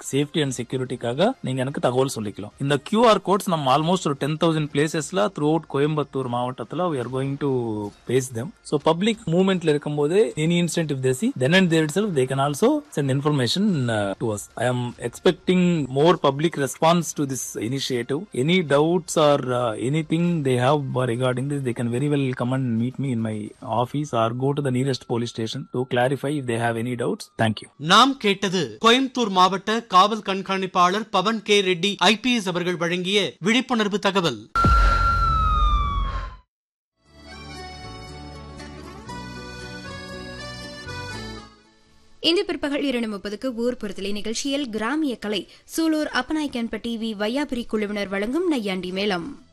safety and செக்யூரிட்டிக்காக நீங்க எனக்கு தகவல் சொல்லிக்கலாம் இந்த கியூஆர் கோட்ஸ் நம்ம ஆல்மோஸ்ட் ஒரு டென் தௌசண்ட் பிளேசஸ்ல த்ரூ அவுட் கோயம்புத்தூர் மாவட்டத்துல we are going to face them so public மூவ்மெண்ட்ல இருக்கும்போது any instant if they see then and there itself they can also send information uh, to us i am expecting more public response to this initiative any doubts or uh, anything they have regarding this they can very well come and meet me in my office or go to the nearest police station to clarify if they have any doubts thank you நாம் கேட்டது கோயம்புத்தூர் மாவட்ட காவல் கண்காணிப்பாளர் Pawan K Reddy IPS அவர்கள் வழங்கிய விழிப்புணர்வு தகவல் இன்று பிற்பகல் இரண்டு முப்பதுக்கு ஊர் பொறுத்தலை நிகழ்ச்சியில் கிராமிய கலை சூலூர் அப்பநாய்க்கன்பட்டி வி வையாபுரி குழுவினர் வழங்கும் நையாண்டி மேளம்